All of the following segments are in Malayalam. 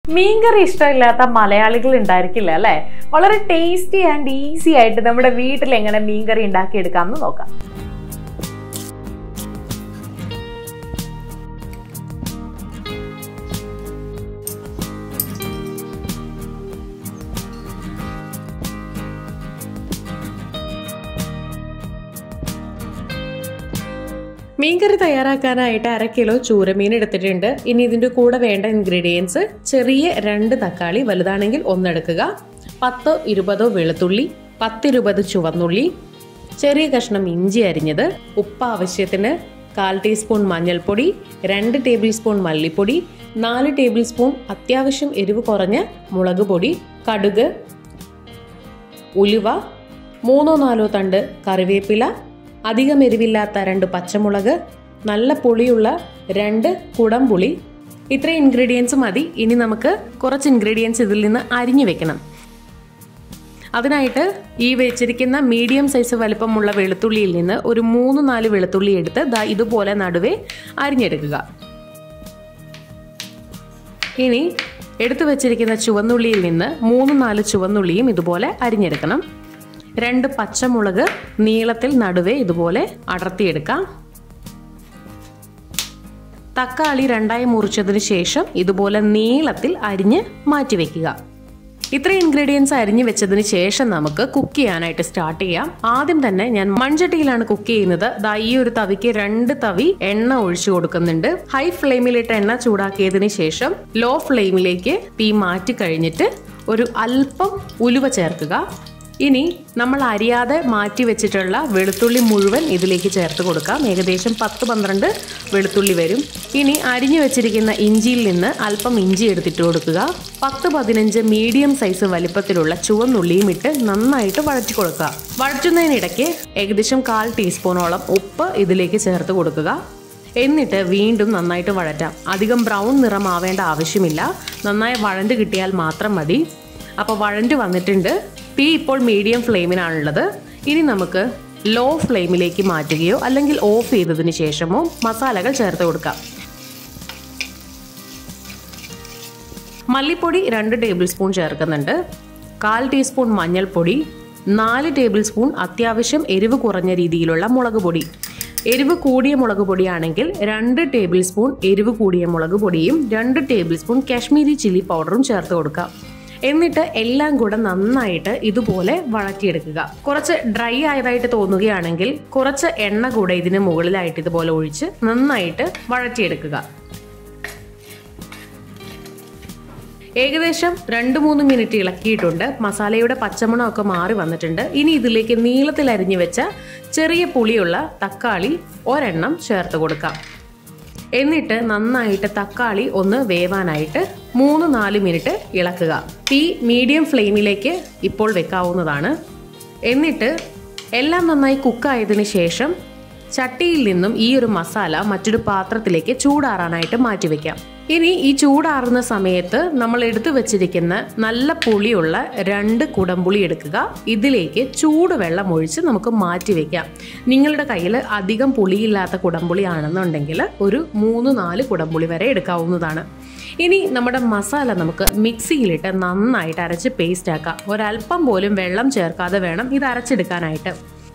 മീൻകറി ഇഷ്ടമില്ലാത്ത മലയാളികൾ ഉണ്ടായിരിക്കില്ല അല്ലേ വളരെ ടേസ്റ്റി ആൻഡ് ഈസി ആയിട്ട് നമ്മുടെ വീട്ടിൽ എങ്ങനെ മീൻകറി ഉണ്ടാക്കിയെടുക്കാം എന്ന് നോക്കാം മീൻകറി തയ്യാറാക്കാനായിട്ട് അര കിലോ ചൂരമീൻ എടുത്തിട്ടുണ്ട് ഇനി ഇതിൻ്റെ കൂടെ വേണ്ട ഇൻഗ്രീഡിയൻസ് ചെറിയ രണ്ട് തക്കാളി വലുതാണെങ്കിൽ ഒന്നെടുക്കുക പത്തോ ഇരുപതോ വെളുത്തുള്ളി പത്തിരുപത് ചുവന്നുള്ളി ചെറിയ കഷ്ണം ഇഞ്ചി അരിഞ്ഞത് ഉപ്പ് ആവശ്യത്തിന് കാൽ ടീസ്പൂൺ മഞ്ഞൾപ്പൊടി രണ്ട് ടേബിൾ സ്പൂൺ മല്ലിപ്പൊടി നാല് ടേബിൾ സ്പൂൺ അത്യാവശ്യം എരിവ് കുറഞ്ഞ മുളക് പൊടി കടുക് ഉലുവ മൂന്നോ നാലോ തണ്ട് കറിവേപ്പില അധികം എരിവില്ലാത്ത രണ്ട് പച്ചമുളക് നല്ല പുളിയുള്ള രണ്ട് കുടംപുളി ഇത്രയും ഇൻഗ്രീഡിയൻസ് മതി ഇനി നമുക്ക് കുറച്ച് ഇൻഗ്രീഡിയൻസ് ഇതിൽ നിന്ന് അരിഞ്ഞു വെക്കണം അതിനായിട്ട് ഈ വെച്ചിരിക്കുന്ന മീഡിയം സൈസ് വലിപ്പമുള്ള വെളുത്തുള്ളിയിൽ നിന്ന് ഒരു മൂന്ന് നാല് വെളുത്തുള്ളി എടുത്ത് ദാ ഇതുപോലെ നടുവേ അരിഞ്ഞെടുക്കുക ഇനി എടുത്തു വെച്ചിരിക്കുന്ന ചുവന്നുള്ളിയിൽ നിന്ന് മൂന്ന് നാല് ചുവന്നുള്ളിയും ഇതുപോലെ അരിഞ്ഞെടുക്കണം രണ്ട് പച്ചമുളക് നീളത്തിൽ നടുവേ ഇതുപോലെ അടർത്തിയെടുക്കാം തക്കാളി രണ്ടായി മുറിച്ചതിന് ശേഷം ഇതുപോലെ നീളത്തിൽ അരിഞ്ഞ് മാറ്റിവെക്കുക ഇത്ര ഇൻഗ്രീഡിയൻസ് അരിഞ്ഞു വെച്ചതിന് ശേഷം നമുക്ക് കുക്ക് ചെയ്യാനായിട്ട് സ്റ്റാർട്ട് ചെയ്യാം ആദ്യം തന്നെ ഞാൻ മൺചട്ടിയിലാണ് കുക്ക് ചെയ്യുന്നത് ദാ ഈ ഒരു തവിക്ക് രണ്ട് തവി എണ്ണ ഒഴിച്ചു കൊടുക്കുന്നുണ്ട് ഹൈ ഫ്ലെയിമിലിട്ട് എണ്ണ ചൂടാക്കിയതിന് ശേഷം ലോ ഫ്ലെയിമിലേക്ക് തീ മാറ്റി കഴിഞ്ഞിട്ട് ഒരു അല്പം ഉലുവ ചേർക്കുക ഇനി നമ്മൾ അരിയാതെ മാറ്റി വെച്ചിട്ടുള്ള വെളുത്തുള്ളി മുഴുവൻ ഇതിലേക്ക് ചേർത്ത് കൊടുക്കാം ഏകദേശം പത്ത് പന്ത്രണ്ട് വെളുത്തുള്ളി വരും ഇനി അരിഞ്ഞു വെച്ചിരിക്കുന്ന ഇഞ്ചിയിൽ നിന്ന് അല്പം ഇഞ്ചി എടുത്തിട്ട് കൊടുക്കുക പത്ത് പതിനഞ്ച് മീഡിയം സൈസ് വലിപ്പത്തിലുള്ള ചുവന്നുള്ളിയും ഇട്ട് നന്നായിട്ട് വഴറ്റി കൊടുക്കുക വഴറ്റുന്നതിനിടയ്ക്ക് ഏകദേശം കാൽ ടീസ്പൂണോളം ഉപ്പ് ഇതിലേക്ക് ചേർത്ത് കൊടുക്കുക എന്നിട്ട് വീണ്ടും നന്നായിട്ട് വഴറ്റാം അധികം ബ്രൗൺ നിറമാവേണ്ട ആവശ്യമില്ല നന്നായി വഴണ്ട് കിട്ടിയാൽ മാത്രം മതി അപ്പോൾ വഴണ്ട് വന്നിട്ടുണ്ട് തീ ഇപ്പോൾ മീഡിയം ഫ്ലെയിമിനാണുള്ളത് ഇനി നമുക്ക് ലോ ഫ്ലെയിമിലേക്ക് മാറ്റുകയോ അല്ലെങ്കിൽ ഓഫ് ചെയ്തതിന് ശേഷമോ മസാലകൾ ചേർത്ത് കൊടുക്കാം മല്ലിപ്പൊടി രണ്ട് ടേബിൾ സ്പൂൺ ചേർക്കുന്നുണ്ട് കാൽ ടീസ്പൂൺ മഞ്ഞൾപ്പൊടി നാല് ടേബിൾ സ്പൂൺ അത്യാവശ്യം എരിവ് കുറഞ്ഞ രീതിയിലുള്ള മുളക് പൊടി എരിവ് കൂടിയ മുളക് പൊടിയാണെങ്കിൽ രണ്ട് ടേബിൾ സ്പൂൺ എരിവ് കൂടിയ മുളക് പൊടിയും രണ്ട് ടേബിൾ സ്പൂൺ കാശ്മീരി ചില്ലി പൗഡറും ചേർത്ത് കൊടുക്കാം എന്നിട്ട് എല്ലാം കൂടെ നന്നായിട്ട് ഇതുപോലെ വഴറ്റിയെടുക്കുക കുറച്ച് ഡ്രൈ ആയതായിട്ട് തോന്നുകയാണെങ്കിൽ കുറച്ച് എണ്ണ കൂടെ ഇതിന് മുകളിലായിട്ട് ഇതുപോലെ ഒഴിച്ച് നന്നായിട്ട് വഴറ്റിയെടുക്കുക ഏകദേശം രണ്ട് മൂന്ന് മിനിറ്റ് ഇളക്കിയിട്ടുണ്ട് മസാലയുടെ പച്ചമണമൊക്കെ മാറി വന്നിട്ടുണ്ട് ഇനി ഇതിലേക്ക് നീളത്തിൽ അരിഞ്ഞു വെച്ച ചെറിയ പുളിയുള്ള തക്കാളി ഒരെണ്ണം ചേർത്ത് കൊടുക്കാം എന്നിട്ട് നന്നായിട്ട് തക്കാളി ഒന്ന് വേവാനായിട്ട് മൂന്ന് നാല് മിനിറ്റ് ഇളക്കുക തീ മീഡിയം ഫ്ലെയിമിലേക്ക് ഇപ്പോൾ വെക്കാവുന്നതാണ് എന്നിട്ട് എല്ലാം നന്നായി കുക്കായതിനു ശേഷം ചട്ടിയിൽ നിന്നും ഈ ഒരു മസാല മറ്റൊരു പാത്രത്തിലേക്ക് ചൂടാറാനായിട്ട് മാറ്റിവെക്കാം ഇനി ഈ ചൂടാറുന്ന സമയത്ത് നമ്മൾ എടുത്തു വെച്ചിരിക്കുന്ന നല്ല പുളിയുള്ള രണ്ട് കുടംപുളി എടുക്കുക ഇതിലേക്ക് ചൂടുവെള്ളം ഒഴിച്ച് നമുക്ക് മാറ്റി വെക്കാം നിങ്ങളുടെ കയ്യിൽ അധികം പുളിയില്ലാത്ത കുടംപുളി ആണെന്നുണ്ടെങ്കിൽ ഒരു മൂന്ന് നാല് കുടംപുളി വരെ എടുക്കാവുന്നതാണ് ഇനി നമ്മുടെ മസാല നമുക്ക് മിക്സിയിലിട്ട് നന്നായിട്ട് അരച്ച് പേസ്റ്റ് ആക്കാം ഒരല്പം പോലും വെള്ളം ചേർക്കാതെ വേണം ഇത് അരച്ചെടുക്കാനായിട്ട്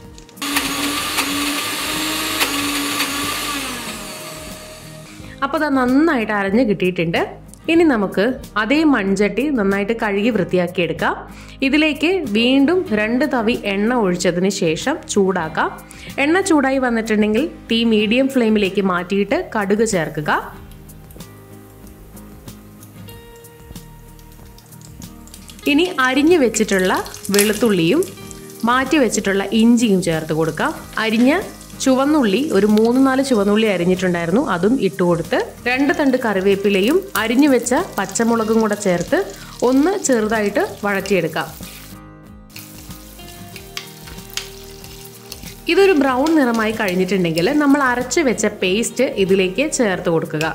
അപ്പോൾ അത് നന്നായിട്ട് അരഞ്ഞ് കിട്ടിയിട്ടുണ്ട് ഇനി നമുക്ക് അതേ മൺചട്ടി നന്നായിട്ട് കഴുകി വൃത്തിയാക്കി എടുക്കാം ഇതിലേക്ക് വീണ്ടും രണ്ട് തവി എണ്ണ ഒഴിച്ചതിന് ശേഷം ചൂടാക്കാം എണ്ണ ചൂടായി വന്നിട്ടുണ്ടെങ്കിൽ തീ മീഡിയം ഫ്ലെയിമിലേക്ക് മാറ്റിയിട്ട് കടുക് ചേർക്കുക ഇനി അരിഞ്ഞു വെച്ചിട്ടുള്ള വെളുത്തുള്ളിയും മാറ്റി വെച്ചിട്ടുള്ള ഇഞ്ചിയും ചേർത്ത് കൊടുക്കാം അരിഞ്ഞ ചുവന്നുള്ളി ഒരു മൂന്ന് നാല് ചുവന്നുള്ളി അരിഞ്ഞിട്ടുണ്ടായിരുന്നു അതും ഇട്ട് കൊടുത്ത് രണ്ട് തണ്ട് കറിവേപ്പിലയും അരിഞ്ഞു വെച്ച പച്ചമുളകും കൂടെ ചേർത്ത് ഒന്ന് ചെറുതായിട്ട് വഴറ്റിയെടുക്കാം ഇതൊരു ബ്രൗൺ നിറമായി കഴിഞ്ഞിട്ടുണ്ടെങ്കിൽ നമ്മൾ അരച്ച് വെച്ച പേസ്റ്റ് ഇതിലേക്ക് ചേർത്ത് കൊടുക്കുക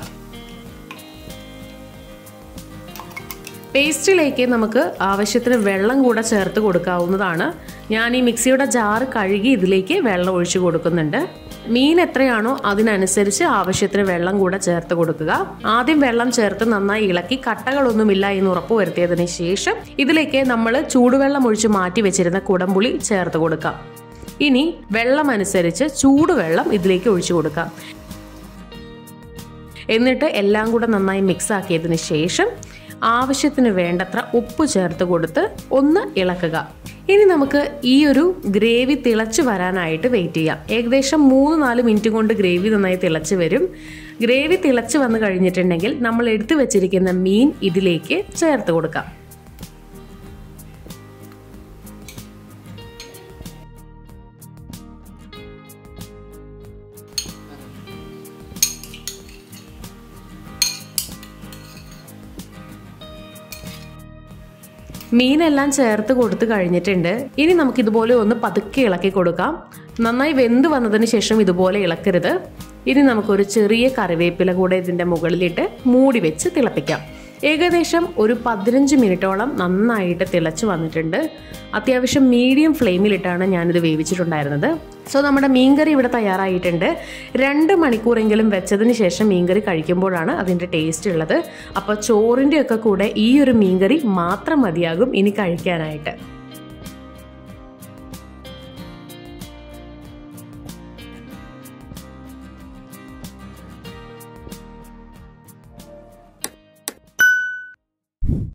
പേസ്റ്റിലേക്ക് നമുക്ക് ആവശ്യത്തിന് വെള്ളം കൂടെ ചേർത്ത് കൊടുക്കാവുന്നതാണ് ഞാൻ ഈ മിക്സിയുടെ ജാർ കഴുകി ഇതിലേക്ക് വെള്ളം ഒഴിച്ചു കൊടുക്കുന്നുണ്ട് മീൻ എത്രയാണോ അതിനനുസരിച്ച് ആവശ്യത്തിന് വെള്ളം കൂടെ ചേർത്ത് കൊടുക്കുക ആദ്യം വെള്ളം ചേർത്ത് നന്നായി ഇളക്കി കട്ടകളൊന്നുമില്ല എന്ന് ഉറപ്പ് വരുത്തിയതിന് ശേഷം ഇതിലേക്ക് നമ്മൾ ചൂടുവെള്ളം ഒഴിച്ച് മാറ്റി വെച്ചിരുന്ന കുടംപുളി ചേർത്ത് കൊടുക്കാം ഇനി വെള്ളം അനുസരിച്ച് ചൂടുവെള്ളം ഇതിലേക്ക് ഒഴിച്ചു കൊടുക്കാം എന്നിട്ട് എല്ലാം കൂടെ നന്നായി മിക്സ് ആക്കിയതിന് ശേഷം ആവശ്യത്തിന് വേണ്ടത്ര ഉപ്പ് ചേർത്ത് കൊടുത്ത് ഒന്ന് ഇളക്കുക ഇനി നമുക്ക് ഈ ഒരു ഗ്രേവി തിളച്ച് വരാനായിട്ട് വെയിറ്റ് ചെയ്യാം ഏകദേശം മൂന്ന് നാല് മിനിറ്റ് കൊണ്ട് ഗ്രേവി നന്നായി തിളച്ച് വരും ഗ്രേവി തിളച്ച് വന്നു കഴിഞ്ഞിട്ടുണ്ടെങ്കിൽ നമ്മൾ എടുത്തു വെച്ചിരിക്കുന്ന മീൻ ഇതിലേക്ക് ചേർത്ത് കൊടുക്കാം മീനെല്ലാം ചേർത്ത് കൊടുത്ത് കഴിഞ്ഞിട്ടുണ്ട് ഇനി നമുക്ക് ഇതുപോലെ ഒന്ന് പതുക്കെ ഇളക്കി കൊടുക്കാം നന്നായി വെന്ത് വന്നതിന് ശേഷം ഇതുപോലെ ഇളക്കരുത് ഇനി നമുക്കൊരു ചെറിയ കറിവേപ്പില കൂടെ ഇതിൻ്റെ മുകളിലിട്ട് മൂടി വെച്ച് തിളപ്പിക്കാം ഏകദേശം ഒരു പതിനഞ്ച് മിനിറ്റോളം നന്നായിട്ട് തിളച്ച് വന്നിട്ടുണ്ട് അത്യാവശ്യം മീഡിയം ഫ്ലെയിമിലിട്ടാണ് ഞാനിത് വേവിച്ചിട്ടുണ്ടായിരുന്നത് സോ നമ്മുടെ മീൻകറി ഇവിടെ തയ്യാറായിട്ടുണ്ട് രണ്ട് മണിക്കൂറെങ്കിലും വെച്ചതിന് ശേഷം മീൻകറി കഴിക്കുമ്പോഴാണ് അതിൻ്റെ ടേസ്റ്റ് ഉള്ളത് അപ്പോൾ ചോറിൻ്റെ ഒക്കെ കൂടെ ഈ ഒരു മീൻകറി മാത്രം മതിയാകും ഇനി കഴിക്കാനായിട്ട്